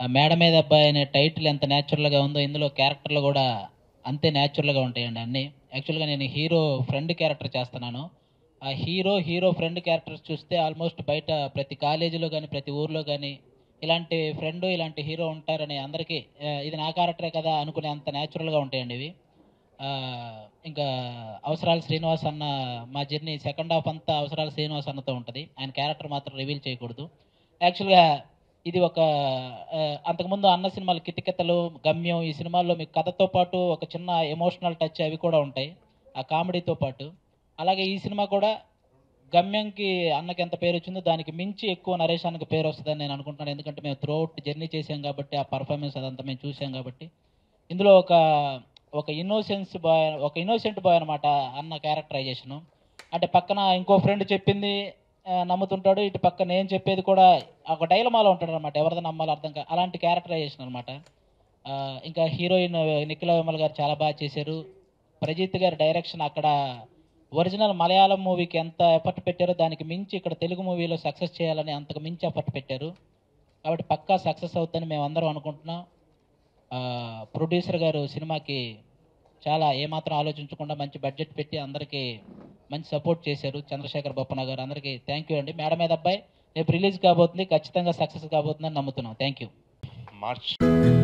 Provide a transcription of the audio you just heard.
ఆ మేడ మీద అబ్బాయి అనే టైటిల్ ఎంత న్యాచురల్గా ఉందో ఇందులో క్యారెక్టర్లు కూడా అంతే న్యాచురల్గా ఉంటాయండి అన్నీ యాక్చువల్గా నేను హీరో ఫ్రెండ్ క్యారెక్టర్ చేస్తున్నాను ఆ హీరో హీరో ఫ్రెండ్ క్యారెక్టర్స్ చూస్తే ఆల్మోస్ట్ బయట ప్రతి కాలేజీలో కానీ ప్రతి ఊర్లో కానీ ఇలాంటి ఫ్రెండ్ ఇలాంటి హీరో ఉంటారని అందరికీ ఆ, ఇది నా క్యారెక్టరే కదా అనుకునే అంత న్యాచురల్గా ఉంటాయండి ఇవి ఆ, ఇంకా అవసరాలు శ్రీనివాస్ అన్న మా జర్నీ సెకండ్ హాఫ్ అంతా అవసరాలు శ్రీనివాస్ అన్నతో ఉంటుంది ఆయన క్యారెక్టర్ మాత్రం రివీల్ చేయకూడదు యాక్చువల్గా ఇది ఒక ఆ, అంతకుముందు అన్న సినిమాలు కితకితలు గమ్యం ఈ సినిమాల్లో మీకు కథతో పాటు ఒక చిన్న ఎమోషనల్ టచ్ అవి కూడా ఉంటాయి ఆ కామెడీతో పాటు అలాగే ఈ సినిమా కూడా గమ్యంకి అన్నకి ఎంత పేరు వచ్చిందో దానికి మించి ఎక్కువ నరేషానికి పేరు వస్తుందని నేను అనుకుంటున్నాను ఎందుకంటే మేము త్రూఅవుట్ జర్నీ చేసాం కాబట్టి ఆ పర్ఫార్మెన్స్ అదంతా మేము చూసాం కాబట్టి ఇందులో ఒక ఒక ఇన్నోసెన్స్ బాయ్ ఒక ఇన్నోసెంట్ బాయ్ అనమాట అన్న క్యారెక్టరైజేషను అంటే పక్కన ఇంకో ఫ్రెండ్ చెప్పింది ఆ, నమ్ముతుంటాడు ఇటు పక్క నేను చెప్పేది కూడా ఒక డైలమాలో ఉంటాడు అనమాట ఎవరిది నమ్మాలో అర్థం కా అలాంటి క్యారెక్టరైజేషన్ అనమాట ఇంకా హీరోయిన్ నిఖిల విమల్ గారు చాలా బాగా చేశారు ప్రజిత్ గారి డైరెక్షన్ అక్కడ ఒరిజినల్ మలయాళం మూవీకి ఎంత ఎఫర్ట్ పెట్టారో దానికి మించి ఇక్కడ తెలుగు మూవీలో సక్సెస్ చేయాలని అంతకు మించి ఎఫర్ట్ పెట్టారు కాబట్టి పక్కా సక్సెస్ అవుతుందని మేము అందరం అనుకుంటున్నాం ప్రొడ్యూసర్ గారు సినిమాకి చాలా ఏమాత్రం ఆలోచించకుండా మంచి బడ్జెట్ పెట్టి అందరికీ మంచి సపోర్ట్ చేశారు చంద్రశేఖర్ బొప్పన గారు అందరికీ థ్యాంక్ యూ అండి మేడ మీద అబ్బాయి రేపు రిలీజ్ కాబోతుంది ఖచ్చితంగా సక్సెస్ కాబోతుందని నమ్ముతున్నాం థ్యాంక్ యూ మార్చ్